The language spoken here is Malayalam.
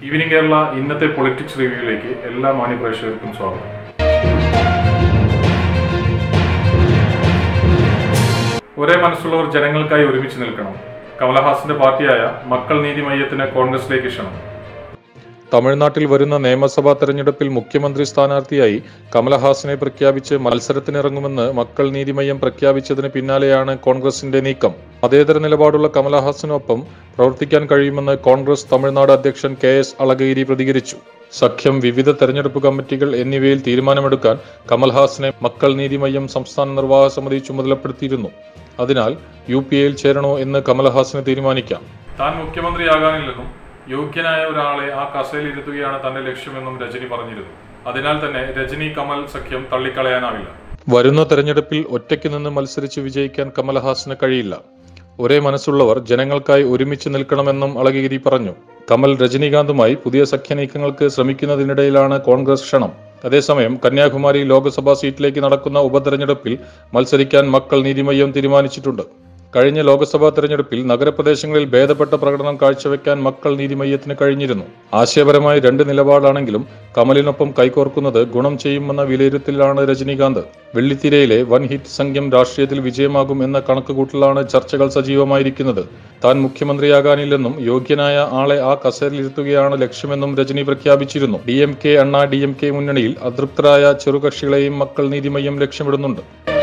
ഈവനിംഗ് കേരള ഇന്നത്തെ പൊളിറ്റിക്സ് റിവ്യൂയിലേക്ക് എല്ലാ മാന്യപ്രേക്ഷകർക്കും സ്വാഗതം ഒരേ മനസ്സുള്ളവർ ജനങ്ങൾക്കായി ഒരുമിച്ച് നിൽക്കണം കമലഹാസന്റെ പാർട്ടിയായ മക്കൾ നീതി മയ്യത്തിന് കോൺഗ്രസിലേക്ക് ക്ഷണം തമിഴ്നാട്ടിൽ വരുന്ന നിയമസഭാ തെരഞ്ഞെടുപ്പിൽ മുഖ്യമന്ത്രി സ്ഥാനാർത്ഥിയായി കമലഹാസനെ പ്രഖ്യാപിച്ച് മത്സരത്തിനിറങ്ങുമെന്ന് മക്കൾ നീതിമയ്യം പ്രഖ്യാപിച്ചതിന് പിന്നാലെയാണ് കോൺഗ്രസിന്റെ നീക്കം മതേതര നിലപാടുള്ള കമലഹാസനൊപ്പം പ്രവർത്തിക്കാൻ കഴിയുമെന്ന് കോൺഗ്രസ് തമിഴ്നാട് അധ്യക്ഷൻ കെ എസ് അളഗേരി പ്രതികരിച്ചു സഖ്യം വിവിധ തെരഞ്ഞെടുപ്പ് കമ്മിറ്റികൾ എന്നിവയിൽ തീരുമാനമെടുക്കാൻ കമൽഹാസനെ മക്കൾ നീതിമയ്യം സംസ്ഥാന നിർവാഹക സമിതി ചുമതലപ്പെടുത്തിയിരുന്നു അതിനാൽ യു പി എയിൽ ചേരണോ എന്ന് കമൽഹാസന് തീരുമാനിക്കാം താൻ മുഖ്യമന്ത്രിയാകാനില്ലെന്നും യോഗ്യനായ ഒരാളെ ആ കസയിൽ ഇരുത്തുകയാണ് തന്റെ ലക്ഷ്യമെന്നും രജനി പറഞ്ഞിരുന്നു അതിനാൽ തന്നെ രജനി കമൽ സഖ്യം തള്ളിക്കളയാനാവില്ല വരുന്ന തെരഞ്ഞെടുപ്പിൽ ഒറ്റയ്ക്ക് നിന്ന് മത്സരിച്ച് വിജയിക്കാൻ കമൽഹാസന് കഴിയില്ല ഒരേ മനസ്സുള്ളവർ ജനങ്ങൾക്കായി ഒരുമിച്ച് നിൽക്കണമെന്നും അളഗിരി പറഞ്ഞു കമൽ രജനീകാന്തുമായി പുതിയ സഖ്യനീക്കങ്ങൾക്ക് ശ്രമിക്കുന്നതിനിടയിലാണ് കോൺഗ്രസ് ക്ഷണം അതേസമയം കന്യാകുമാരി ലോക്സഭാ സീറ്റിലേക്ക് നടക്കുന്ന ഉപതെരഞ്ഞെടുപ്പിൽ മത്സരിക്കാൻ മക്കൾ നീതിമയ്യം തീരുമാനിച്ചിട്ടുണ്ട് കഴിഞ്ഞ ലോക്സഭാ തെരഞ്ഞെടുപ്പിൽ നഗരപ്രദേശങ്ങളിൽ ഭേദപ്പെട്ട പ്രകടനം കാഴ്ചവെക്കാൻ മക്കൾ നീതിമയ്യത്തിന് കഴിഞ്ഞിരുന്നു ആശയപരമായി രണ്ട് നിലപാടാണെങ്കിലും കമലിനൊപ്പം കൈകോർക്കുന്നത് ഗുണം ചെയ്യുമെന്ന വിലയിരുത്തലിലാണ് രജനീകാന്ത് വെള്ളിത്തിരയിലെ വൻ ഹിറ്റ് സംഖ്യം രാഷ്ട്രീയത്തിൽ വിജയമാകും എന്ന കണക്കുകൂട്ടലാണ് ചർച്ചകൾ സജീവമായിരിക്കുന്നത് താൻ മുഖ്യമന്ത്രിയാകാനില്ലെന്നും യോഗ്യനായ ആളെ ആ കസേരയിലിരുത്തുകയാണ് ലക്ഷ്യമെന്നും രജനി പ്രഖ്യാപിച്ചിരുന്നു D M K Anna D M K മുന്നണിയിൽ അതൃപ്തരായ ചെറുകക്ഷികളെയും മക്കൾ നീതിമയ്യം ലക്ഷ്യമിടുന്നുണ്ട്